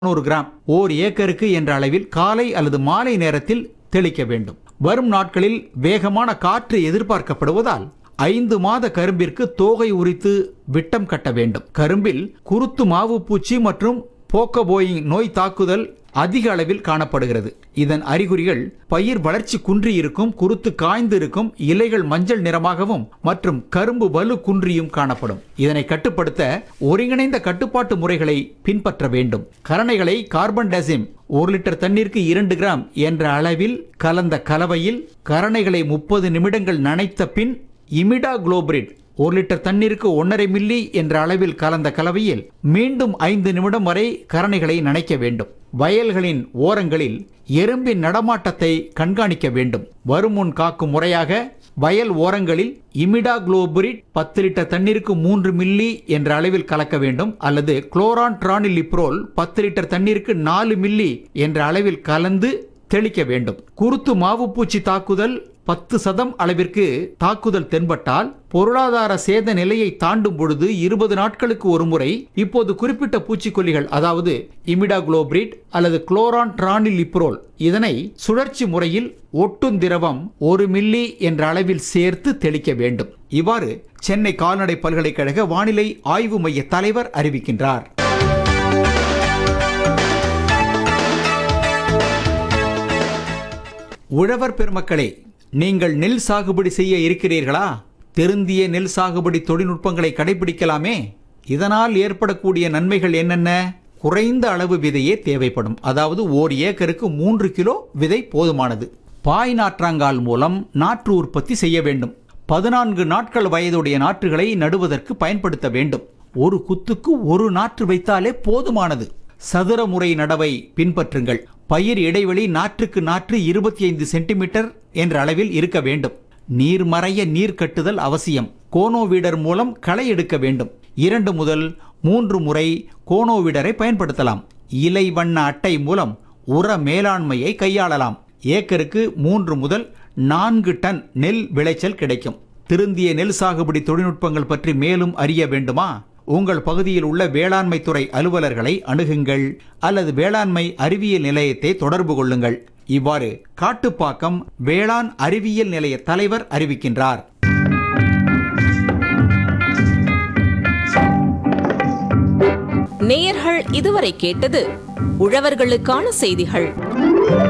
நூறு கிராம் ஓர் ஏக்கருக்கு என்ற அளவில் காலை அல்லது மாலை நேரத்தில் தெளிக்க வேண்டும் வரும் நாட்களில் வேகமான காற்று எதிர்பார்க்கப்படுவதால் ஐந்து மாத கரும்பிற்கு தோகை உரித்து விட்டம் கட்ட வேண்டும் கரும்பில் குருத்து மாவு பூச்சி மற்றும் போக்கபோயிங் நோய் தாக்குதல் அதிக அளவில் காணப்படுகிறது இதன் அறிகுறிகள் பயிர் வளர்ச்சி குன்றி இருக்கும் குருத்து காய்ந்து இருக்கும் இலைகள் மஞ்சள் நிறமாகவும் மற்றும் கரும்பு வலு குன்றியும் காணப்படும் இதனை கட்டுப்படுத்த ஒருங்கிணைந்த கட்டுப்பாட்டு முறைகளை பின்பற்ற வேண்டும் கரணைகளை கார்பன் டெசிம் ஒரு லிட்டர் தண்ணீருக்கு இரண்டு கிராம் என்ற அளவில் கலந்த கலவையில் கரணைகளை முப்பது நிமிடங்கள் நனைத்த பின் இமிடா குளோபரிட் ஒரு லிட்டர் தண்ணீருக்கு ஒன்றரை மில்லி என்ற அளவில் கலந்த கலவையில் மீண்டும் ஐந்து நிமிடம் வரை கரணைகளை நனைக்க வேண்டும் வயல்களின் ஓரங்களில் எறும்பின் நடமாட்டத்தை கண்காணிக்க வேண்டும் வருமுன் காக்கும் முறையாக வயல் ஓரங்களில் இமிடா குளோபரிட் பத்து லிட்டர் தண்ணீருக்கு மூன்று மில்லி என்ற அளவில் கலக்க வேண்டும் அல்லது குளோரான் ட்ரானிலிப்ரோல் பத்து லிட்டர் தண்ணீருக்கு நாலு மில்லி என்ற அளவில் கலந்து தெளிக்க வேண்டும் குருத்து மாவுப்பூச்சி தாக்குதல் பத்து சதம் அளவிற்கு தாக்குதல் தென்பட்டால் பொருளாதார சேத நிலையை தாண்டும் பொழுது இருபது நாட்களுக்கு ஒரு முறை இப்போது குறிப்பிட்ட பூச்சிக்கொல்லிகள் அதாவது இமிடாகுளோபிரிட் அல்லது குளோரான் ட்ரானிலிப்ரோல் இதனை சுழற்சி முறையில் ஒட்டும் திரவம் ஒரு மில்லி என்ற அளவில் சேர்த்து தெளிக்க வேண்டும் இவ்வாறு சென்னை கால்நடை பல்கலைக்கழக வானிலை ஆய்வு மைய தலைவர் அறிவிக்கின்றார் உழவர் பெருமக்களே நீங்கள் நெல் சாகுபடி செய்ய இருக்கிறீர்களா திருந்திய நெல் சாகுபடி தொழில்நுட்பங்களை கடைபிடிக்கலாமே இதனால் ஏற்படக்கூடிய நன்மைகள் என்னென்ன குறைந்த அளவு விதையே தேவைப்படும் அதாவது ஓர் ஏக்கருக்கு மூன்று கிலோ விதை போதுமானது பாய் நாற்றாங்கால் மூலம் நாற்று உற்பத்தி செய்ய வேண்டும் பதினான்கு நாட்கள் வயதுடைய நாற்றுகளை நடுவதற்கு பயன்படுத்த வேண்டும் ஒரு குத்துக்கு ஒரு நாற்று வைத்தாலே போதுமானது சதுர முறை நடவை பின்பற்றுங்கள் பயிர் இடைவெளி நாற்றுக்கு நாற்று இருபத்தி ஐந்து சென்டிமீட்டர் என்ற அளவில் இருக்க வேண்டும் நீர்மறைய நீர் கட்டுதல் அவசியம் கோனோவீடர் மூலம் களை எடுக்க வேண்டும் இரண்டு முதல் மூன்று முறை கோனோவீடரை பயன்படுத்தலாம் இலை வண்ண அட்டை மூலம் உர மேலாண்மையை கையாளலாம் ஏக்கருக்கு மூன்று முதல் நான்கு டன் நெல் விளைச்சல் கிடைக்கும் திருந்திய நெல் சாகுபடி தொழில்நுட்பங்கள் பற்றி மேலும் அறிய வேண்டுமா உங்கள் பகுதியில் உள்ள வேளாண்மை துறை அலுவலர்களை அணுகுங்கள் அல்லது வேளாண்மை அறிவியல் நிலையத்தை தொடர்பு கொள்ளுங்கள் இவ்வாறு காட்டுப்பாக்கம் வேளாண் அறிவியல் நிலைய தலைவர் அறிவிக்கின்றார் நேயர்கள் இதுவரை கேட்டது உழவர்களுக்கான செய்திகள்